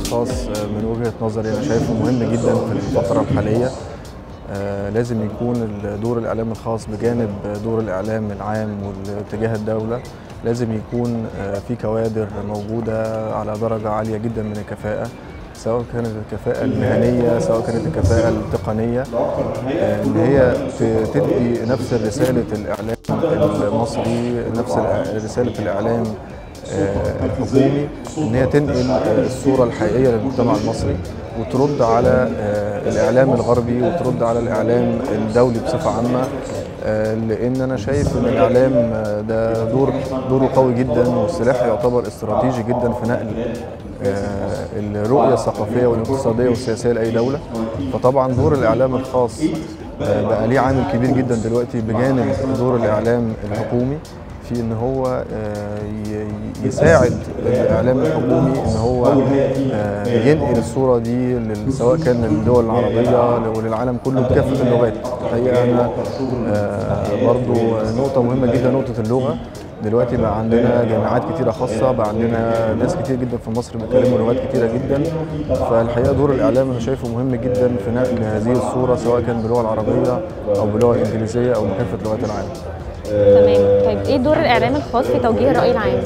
الخاص من وجهة نظري أنا شايفه مهم جدا في الفترة الحالية آه، لازم يكون دور الإعلام الخاص بجانب دور الإعلام العام واتجاه الدولة لازم يكون آه، في كوادر موجودة على درجة عالية جدا من الكفاءة سواء كانت الكفاءة المهنية سواء كانت الكفاءة التقنية آه، إن هي ت- تدي نفس رسالة الإعلام المصري نفس الإع- رسالة الإعلام آه، الحكومي ان هي تنقل آه، الصوره الحقيقيه للمجتمع المصري وترد على آه، الاعلام الغربي وترد على الاعلام الدولي بصفه عامه آه، لان انا شايف ان الاعلام آه، ده دور دوره قوي جدا والسلاح يعتبر استراتيجي جدا في نقل آه، الرؤيه الثقافيه والاقتصاديه والسياسيه لاي دوله فطبعا دور الاعلام الخاص آه، بقى ليه عامل كبير جدا دلوقتي بجانب دور الاعلام الحكومي في ان هو آه، ي- يساعد الاعلام الحكومي ان هو آه، ينقل الصوره دي لل- سواء كان للدول العربيه وللعالم كله بكافه اللغات الحقيقه انا آه، برضو نقطه مهمه جدا نقطه اللغه دلوقتي بقى عندنا جامعات كتيرة خاصة بقى عندنا ناس كتير جدا في مصر بيتكلموا لغات كتيرة جدا فالحقيقة دور الإعلام أنا شايفه مهم جدا في نقل هذه الصورة سواء كان باللغة العربية أو باللغة الإنجليزية أو بكافة لغات العالم تمام طيب ايه دور الاعلام الخاص في توجيه الراي العام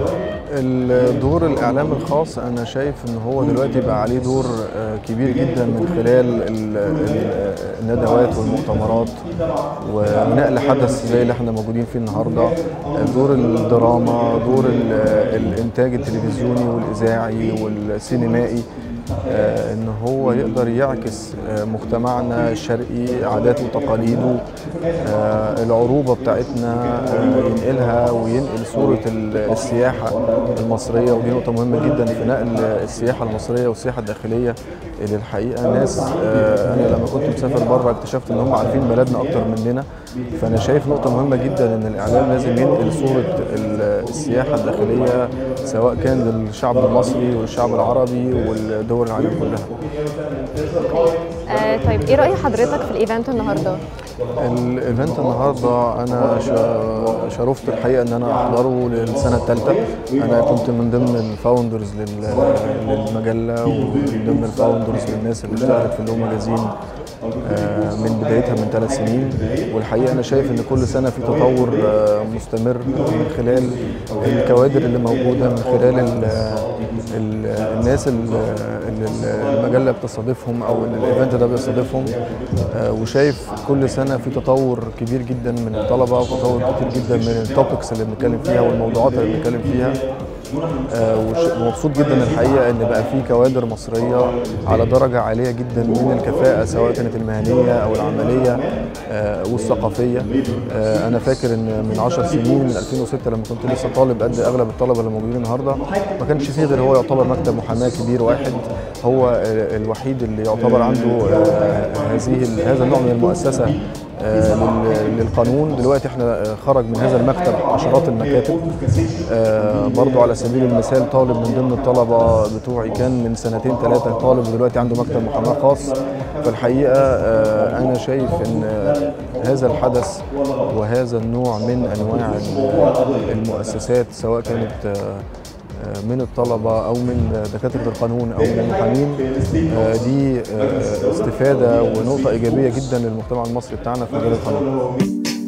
الدور الاعلام الخاص انا شايف ان هو دلوقتي بقى عليه دور آه، كبير جدا من خلال ال- ال- الندوات والمؤتمرات ونقل حدث زي اللي احنا موجودين فيه النهارده دور الدراما دور ال- الانتاج التلفزيوني والاذاعي والسينمائي آه، ان هو يقدر يعكس آه، مجتمعنا الشرقي عاداته وتقاليده آه، العروبه بتاعتنا آه، ينقلها وينقل صوره ال- السياحه المصريه ودي نقطه مهمه جدا في نقل السياحه المصريه والسياحه الداخليه اللي الحقيقه الناس آه، انا لما كنت مسافر بره اكتشفت ان هم عارفين بلدنا اكتر مننا فانا شايف نقطه مهمه جدا ان الاعلام لازم ينقل صوره ال- السياحه الداخليه سواء كان للشعب المصري والشعب العربي والدول العالم كلها آه طيب ايه راي حضرتك في الايفنت النهارده الايفنت النهارده انا شا- شرفت الحقيقه ان انا احضره للسنه الثالثه انا كنت من ضمن الفاوندرز لل- للمجله ومن ضمن الفاوندرز للناس اللي اشتغلت في اللو ماجازين آه، من بدايتها من ثلاث سنين والحقيقه انا شايف ان كل سنه في تطور آه، مستمر من خلال الكوادر اللي موجوده من خلال ال ال الناس اللي اللي المجله بتستضيفهم او اللي الايفنت ده بيستضيفهم آه، وشايف كل سنه في تطور كبير جدا من الطلبه وتطور كتير جدا من التوبكس اللي بنتكلم فيها والموضوعات اللي بنتكلم فيها آه، وش- ومبسوط جدا الحقيقه ان بقى في كوادر مصريه على درجه عاليه جدا من الكفاءه سواء كانت المهنيه او العمليه آه، والثقافيه آه، انا فاكر ان من 10 سنين من 2006 لما كنت لسه طالب قد اغلب الطلبه اللي موجودين النهارده ما كانش فيه غير هو يعتبر مكتب محاماه كبير واحد هو آه، الوحيد اللي يعتبر عنده آه، هذه ال- هذا النوع من المؤسسه آه، لل- للقانون دلوقتي احنا آه، خرج من هذا المكتب عشرات المكاتب آه، برضو على سبيل المثال طالب من ضمن الطلبة بتوعي كان من سنتين ثلاثة طالب ودلوقتي عنده مكتب محاماة خاص فالحقيقة آه، أنا شايف إن آه، هذا الحدث وهذا النوع من أنواع ال- المؤسسات سواء كانت آه، من الطلبة أو من دكاترة القانون أو من المحامين آه، دي آه، استفادة ونقطة إيجابية جدا للمجتمع المصري بتاعنا في مجال القانون